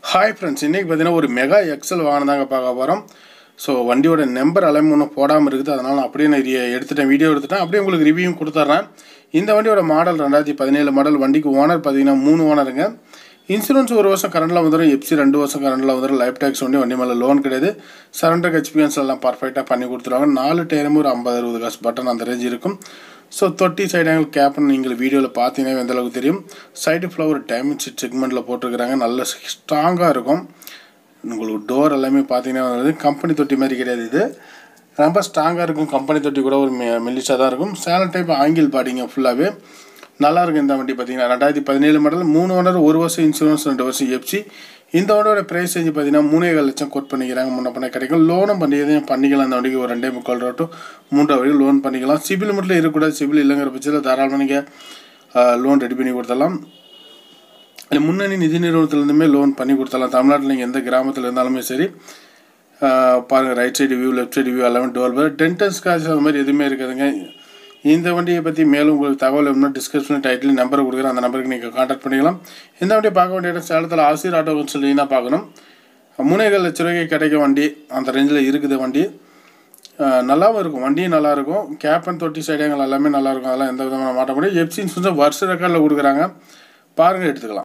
hi friends இன்றைக்கி பார்த்தீங்கன்னா ஒரு மெகா எக்ஸல் வாகனம் தாங்க பார்க்க போகிறோம் ஸோ வண்டியோட நம்பர் எல்லாமே ஒன்றும் போடாமல் இருக்குது அதனால் நான் அப்படியே நான் இது எடுத்துட்டேன் வீடியோ எடுத்துட்டேன் அப்படியே உங்களுக்கு ரிவ்யூவும் கொடுத்துட்றேன் இந்த வண்டியோட மாடல் ரெண்டாயிரத்தி பதினேழு மாடல் வண்டிக்கு ஓனர் பார்த்தீங்கன்னா மூணு ஓனருங்க இன்சூரன்ஸ் ஒரு வருஷம் கரண்டில் வந்துடும் எப்சி ரெண்டு வருஷம் கரண்டில் வந்துடும் லைஃப் டேக்ஸ் வண்டி வண்டி மேலே லோன் கிடையாது சரண்டர் எக்ஸ்பீரியன்ஸ் எல்லாம் பர்ஃபெக்டாக பண்ணி கொடுத்துருவாங்க நாலு டயரும் ஒரு ஐம்பது அறுபது காசு பட்டன் அந்த ரேஞ்ச் இருக்கும் ஸோ தொட்டி சைடு ஆங்கிள் கேப்னு நீங்கள் வீடியோவில் பார்த்தீங்கன்னா எந்த அளவுக்கு தெரியும் சைடு ஃப்ளவர் டைமண்ட் சீட் செக்மெண்ட்டில் போட்டிருக்கிறாங்க நல்ல ஸ்ட்ராங்காக இருக்கும் உங்களுக்கு டோர் எல்லாமே பார்த்தீங்கன்னா வந்து கம்பெனி தொட்டி மாதிரி கிடையாது இது ரொம்ப ஸ்ட்ராங்காக இருக்கும் கம்பெனி தொட்டி கூட ஒரு மெ மெல்லிசாக தான் இருக்கும் சேனல் டைப் ஆங்கிள் பாடிங்க ஃபுல்லாகவே நல்லா இருக்கும் இந்த வண்டி பார்த்தீங்கன்னா ரெண்டாயிரத்தி பதினேழு மாடல் மூணு ஓனர் ஒரு வருஷம் இன்சூரன்ஸ் ரெண்டு வருஷம் எஃப்சி இந்த வண்டியோட ப்ரைஸ் செஞ்சு பார்த்தீங்கன்னா மூணே கால் லட்சம் கோட் பண்ணிக்கிறாங்க முன்ன பண்ண கிடைக்கும் லோனும் பண்ணி எதையும் பண்ணிக்கலாம் இந்த வண்டிக்கு ஒரு ரெண்டே முக்கால் ரூபா டு மூன்றரை வரைக்கும் லோன் பண்ணிக்கலாம் சிபில் மட்டும் இருக்கக்கூடாது சிபில் இல்லைங்கிற பட்சத்தில் தாராளமாக நீங்கள் லோன் ரெடி பண்ணி கொடுத்துடலாம் இல்லை முன்னணி நிதி நிறுவனத்துலேருந்துமே லோன் பண்ணி கொடுத்துடலாம் தமிழ்நாட்டில் நீங்கள் எந்த கிராமத்தில் இருந்தாலுமே சரி பாருங்கள் right side view left side view எல்லாமே டோல் பேர் டென்டல் ஸ்காட்ச் அந்த மாதிரி எதுவுமே இருக்காதுங்க இந்த வண்டியை பற்றி மேலும் உங்களுக்கு தகவல் வேணும்னா டிஸ்கிரிப்ஷன் டைட்டில் நம்பர் கொடுக்குறேன் அந்த நம்பருக்கு நீங்கள் கான்டாக்ட் பண்ணிக்கலாம் இந்த வண்டியை பார்க்க வேண்டிய இடம் சேலத்தில் ஆசிரியர் ஆட்டோன்னு சொல்லி தான் பார்க்கணும் மூணேகால் லட்ச ரூபாய்க்கு கிடைக்க வண்டி அந்த ரேஞ்சில் இருக்குது வண்டி நல்லாவும் இருக்கும் வண்டியும் நல்லாயிருக்கும் கேப் அண்ட் தொட்டி சைடுங்கள் எல்லாமே நல்லாயிருக்கும் அதெல்லாம் எந்த விதமான மாட்ட முடியும் எப்சின்னு சொல்லி வருஷ ரெக்கார்டில் கொடுக்குறாங்க பாருங்கள் எடுத்துக்கலாம்